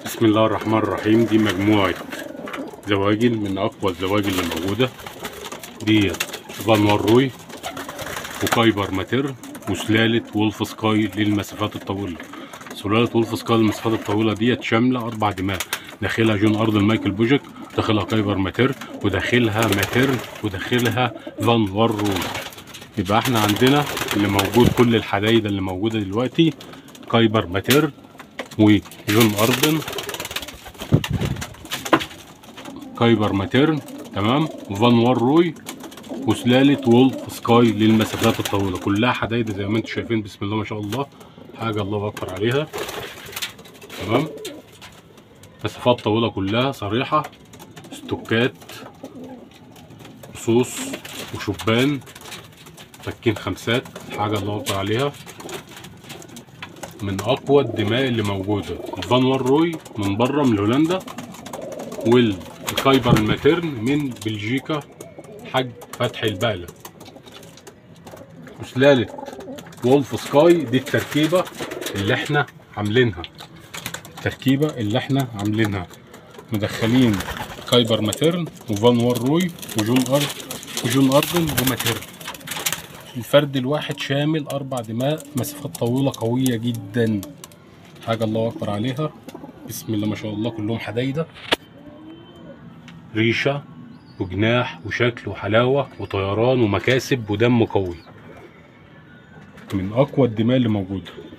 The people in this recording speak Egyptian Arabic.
بسم الله الرحمن الرحيم دي مجموعة زواجل من أقوى الزواجل اللي موجودة ديت فانوار روي وكايبر ماتير وسلالة وولف سكاي للمسافات الطويلة سلالة وولف سكاي للمسافات الطويلة ديت شاملة أربع دماء داخلها جون أرض المايكل بوجك داخلها كايبر ماتير وداخلها ماتير وداخلها فانوار روي يبقى احنا عندنا اللي موجود كل الحدايد اللي موجودة دلوقتي كايبر ماتير وجون أردن كايبر ماتيرن تمام وفانوار روي وسلالة وولف سكاي للمسافات الطويلة كلها حدايد زي ما انتم شايفين بسم الله ما شاء الله حاجة الله أكبر عليها تمام مسافات طويلة كلها صريحة استوكات صوص وشبان فكين خمسات حاجة الله أكبر عليها من اقوى الدماء اللي موجوده الفان وار روي من بره من هولندا والكايبر الماتيرن من بلجيكا حاج فتحي البقله وسلاله وولف سكاي دي التركيبه اللي احنا عاملينها التركيبه اللي احنا عاملينها مدخلين كايبر ماتيرن وفان وار روي وجون ارض وجون اردن وماتيرن الفرد الواحد شامل اربع دماء مسافات طويله قويه جدا حاجه الله اكبر عليها بسم الله ما شاء الله كلهم حدايده ريشه وجناح وشكل وحلاوه وطيران ومكاسب ودم قوي من اقوى الدماء اللي موجوده